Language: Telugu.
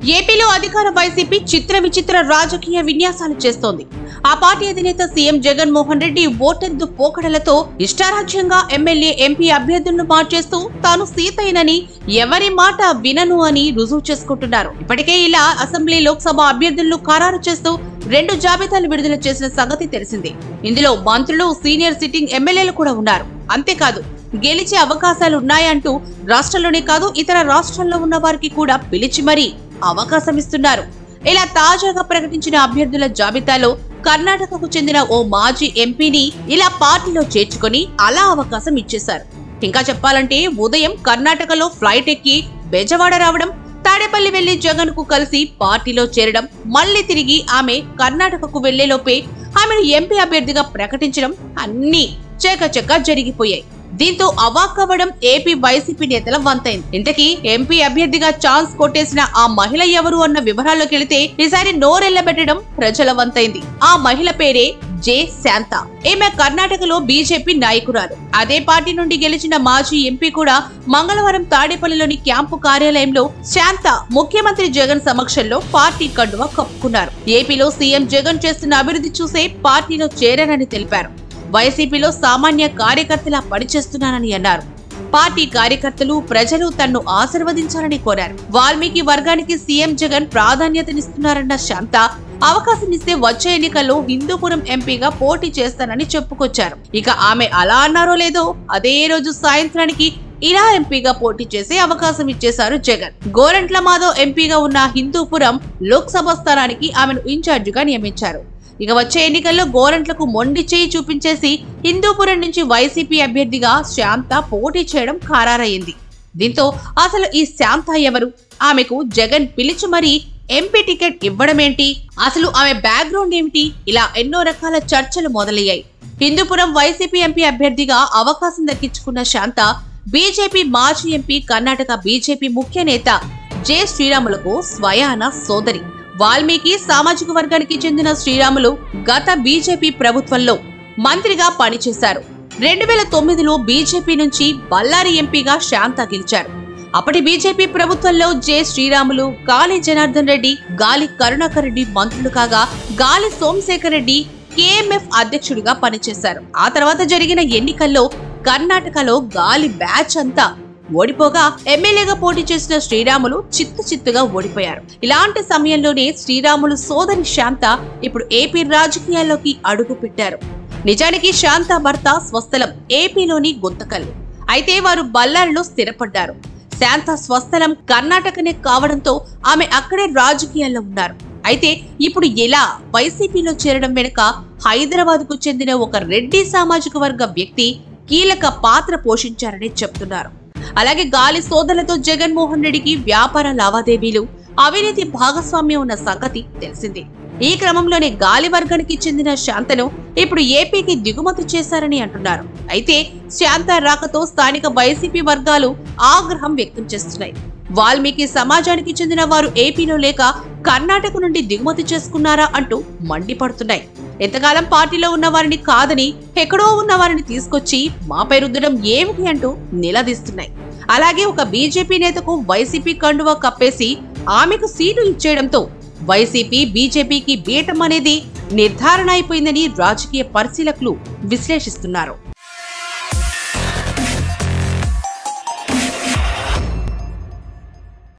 ఏపీలో అధికార వైసీపీ చిత్ర విచిత్ర రాజకీయ విన్యాసాలు చేస్తోంది ఆ పార్టీ అధినేత సీఎం జగన్మోహన్ రెడ్డి ఓటెద్దు పోకడలతో ఇష్టారాజ్యంగా ఎమ్మెల్యే ఎంపీ అభ్యర్థులను మార్చేస్తూ తాను సీతయ్యనని ఎవరి మాట వినను అని రుజువు చేసుకుంటున్నారు ఇప్పటికే ఇలా అసెంబ్లీ లోక్సభ అభ్యర్థులను ఖరారు చేస్తూ రెండు జాబితాలు విడుదల చేసిన సంగతి తెలిసిందే ఇందులో మంత్రులు సీనియర్ సిట్టింగ్ ఎమ్మెల్యేలు కూడా ఉన్నారు అంతేకాదు గెలిచే అవకాశాలు ఉన్నాయంటూ రాష్ట్రంలోనే కాదు ఇతర రాష్ట్రాల్లో ఉన్న వారికి కూడా పిలిచి మరీ అవకాశం ఇస్తున్నారు ఇలా తాజాగా ప్రకటించిన అభ్యర్థుల జాబితాలో కర్ణాటకకు చెందిన ఓ మాజీ ఎంపీని ఇలా పార్టీలో చేర్చుకొని అలా అవకాశం ఇచ్చేశారు ఇంకా చెప్పాలంటే ఉదయం కర్ణాటకలో ఫ్లైట్ ఎక్కి బెజవాడ రావడం తాడేపల్లి వెళ్లి జగన్ కు కలిసి పార్టీలో చేరడం మళ్ళీ తిరిగి ఆమె కర్ణాటకకు వెళ్లేలోపే ఆమెను ఎంపీ అభ్యర్థిగా ప్రకటించడం అన్నీ చెకచక జరిగిపోయాయి దీంతో అవాక్కవ్వడం ఏపీ వైసీపీ నేతల వంతైంది ఇంతకీ ఎంపీ అభ్యర్థిగా ఛాన్స్ కొట్టేసిన ఆ మహిళ ఎవరు అన్న వివరాల్లోకి వెళితే ఈసారి నోరెళ్లబెట్టడం ప్రజల వంతైంది ఆ మహిళ పేరే జే శాంత ఈమె కర్ణాటకలో బీజేపీ నాయకురాలు అదే పార్టీ నుండి గెలిచిన మాజీ ఎంపీ కూడా మంగళవారం తాడేపల్లిలోని క్యాంపు కార్యాలయంలో శాంత ముఖ్యమంత్రి జగన్ సమక్షంలో పార్టీ కండువా కప్పుకున్నారు ఏపీలో సీఎం జగన్ చేస్తున్న అభివృద్ధి చూసే పార్టీలో చేరానని తెలిపారు వైసీపీలో సామాన్య కార్యకర్తలా పనిచేస్తున్నానని అన్నారు పార్టీ కార్యకర్తలు ప్రజలు తన్ను ఆశీర్వదించాలని కోరారు వాల్మీకి వర్గానికి సీఎం జగన్ ప్రాధాన్యతనిస్తున్నారన్న శాంత అవకాశం ఇస్తే వచ్చే ఎన్నికల్లో హిందూపురం ఎంపీగా పోటీ చేస్తానని చెప్పుకొచ్చారు ఇక ఆమె అలా అన్నారో లేదో అదే రోజు సాయంత్రానికి ఇలా ఎంపీగా పోటీ చేసే అవకాశం ఇచ్చేశారు జగన్ గోరంట్ల మాధవ్ ఎంపీగా ఉన్న హిందూపురం లోక్సభ స్థానానికి ఆమెను ఇన్ఛార్జిగా నియమించారు ఇక వచ్చే ఎన్నికల్లో గోరంట్లకు మొండి చేయి చూపించేసి హిందూపురం నుంచి వైసీపీ అభ్యర్థిగా శాంత పోటీ చేయడం ఖరారయ్యింది దీంతో అసలు ఈ శాంత ఎవరు ఆమెకు జగన్ పిలిచి మరీ ఎంపీ టికెట్ ఇవ్వడమేంటి అసలు ఆమె బ్యాక్గ్రౌండ్ ఏమిటి ఇలా ఎన్నో రకాల చర్చలు మొదలయ్యాయి హిందూపురం వైసీపీ ఎంపీ అభ్యర్థిగా అవకాశం దక్కించుకున్న శాంత బీజేపీ మాజీ ఎంపీ కర్ణాటక బీజేపీ ముఖ్య నేత జె శ్రీరాములకు స్వయాన సోదరి వాల్మీకి సామాజిక వర్గానికి చెందిన శ్రీరాములు గత బీజేపీ ప్రభుత్వంలో మంత్రిగా పనిచేశారు రెండు వేల తొమ్మిదిలో బీజేపీ నుంచి బళ్ళారి ఎంపీగా శాంత గెలిచారు అప్పటి బీజేపీ ప్రభుత్వంలో జె శ్రీరాములు గాలి జనార్దన్ రెడ్డి గాలి కరుణాకర్ రెడ్డి మంత్రులు కాగా గాలి సోమశేఖర్ రెడ్డి కేఎంఎఫ్ అధ్యక్షుడిగా పనిచేశారు ఆ తర్వాత జరిగిన ఎన్నికల్లో కర్ణాటకలో గాలి బ్యాచ్ అంతా ఓడిపోగా ఎమ్మెల్యేగా పోటీ చేసిన శ్రీరాములు చిత్తు చిత్తుగా ఓడిపోయారు ఇలాంటి సమయంలోనే శ్రీరాములు సోదరి శాంత ఇప్పుడు ఏపీ రాజకీయాల్లోకి అడుగు పెట్టారు నిజానికి శాంత భర్త స్వస్థలం ఏపీలోని గుంతకల్లు అయితే వారు బళ్ళారిలో స్థిరపడ్డారు శాంత స్వస్థలం కర్ణాటకనే కావడంతో ఆమె అక్కడే రాజకీయాల్లో ఉన్నారు అయితే ఇప్పుడు ఎలా వైసీపీలో చేరడం వెనుక హైదరాబాద్ కు చెందిన ఒక రెడ్డి సామాజిక వర్గ వ్యక్తి కీలక పాత్ర పోషించారని చెప్తున్నారు అలాగే గాలి సోదరులతో జగన్మోహన్ రెడ్డికి వ్యాపార లావాదేవీలు అవినీతి భాగస్వామ్యం ఉన్న సంగతి తెలిసిందే ఈ క్రమంలోనే గాలి వర్గానికి చెందిన శాంతను ఇప్పుడు ఏపీకి దిగుమతి చేశారని అంటున్నారు అయితే శాంత రాకతో స్థానిక వైసీపీ వర్గాలు ఆగ్రహం వ్యక్తం చేస్తున్నాయి వాల్మీకి సమాజానికి చెందిన వారు ఏపీలో లేక కర్ణాటక నుండి దిగుమతి చేసుకున్నారా అంటూ మండిపడుతున్నాయి ఎంతకాలం పార్టీలో ఉన్న వారిని కాదని ఎక్కడో ఉన్న వారిని తీసుకొచ్చి మాపై రుద్దడం ఏమిటి అంటూ నిలదీస్తున్నాయి అలాగే ఒక బీజేపీ నేతకు వైసీపీ కండువా కప్పేసి ఆమెకు సీటు ఇచ్చేయడంతో వైసీపీ బీజేపీకి బీటం అనేది నిర్ధారణ అయిపోయిందని రాజకీయ పరిశీలకులు విశ్లేషిస్తున్నారు